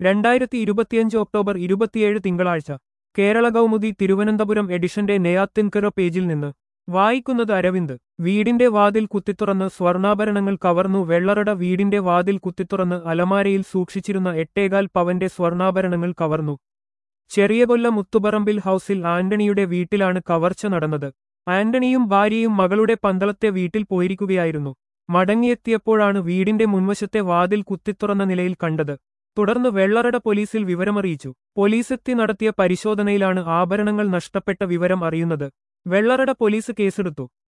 രണ്ടായിരത്തി ഇരുപത്തിയഞ്ച് ഒക്ടോബർ ഇരുപത്തിയേഴ് തിങ്കളാഴ്ച കേരള കൗമുദി തിരുവനന്തപുരം എഡിഷന്റെ നെയ്യാത്തിൻകര പേജിൽ നിന്ന് വായിക്കുന്നത് അരവിന്ദ് വീടിന്റെ വാതിൽ കുത്തിത്തുറന്ന് സ്വർണ്ണാഭരണങ്ങൾ കവർന്നു വെള്ളറട വീടിന്റെ വാതിൽ കുത്തിത്തുറന്ന് അലമാരയിൽ സൂക്ഷിച്ചിരുന്ന എട്ടേകാൽ പവന്റെ സ്വർണ്ണാഭരണങ്ങൾ കവർന്നു ചെറിയകൊല്ല മുത്തുപറമ്പിൽ ഹൌസിൽ ആന്റണിയുടെ വീട്ടിലാണ് കവർച്ച നടന്നത് ആന്റണിയും ഭാര്യയും മകളുടെ പന്തളത്തെ വീട്ടിൽ പോയിരിക്കുകയായിരുന്നു മടങ്ങിയെത്തിയപ്പോഴാണ് വീടിന്റെ മുൻവശത്തെ വാതിൽ കുത്തിത്തുറന്ന നിലയിൽ കണ്ടത് തുടർന്ന് വെള്ളറട പോലീസിൽ വിവരമറിയിച്ചു പോലീസെത്തി നടത്തിയ പരിശോധനയിലാണ് ആഭരണങ്ങൾ നഷ്ടപ്പെട്ട വിവരം അറിയുന്നത് വെള്ളറട പോലീസ് കേസെടുത്തു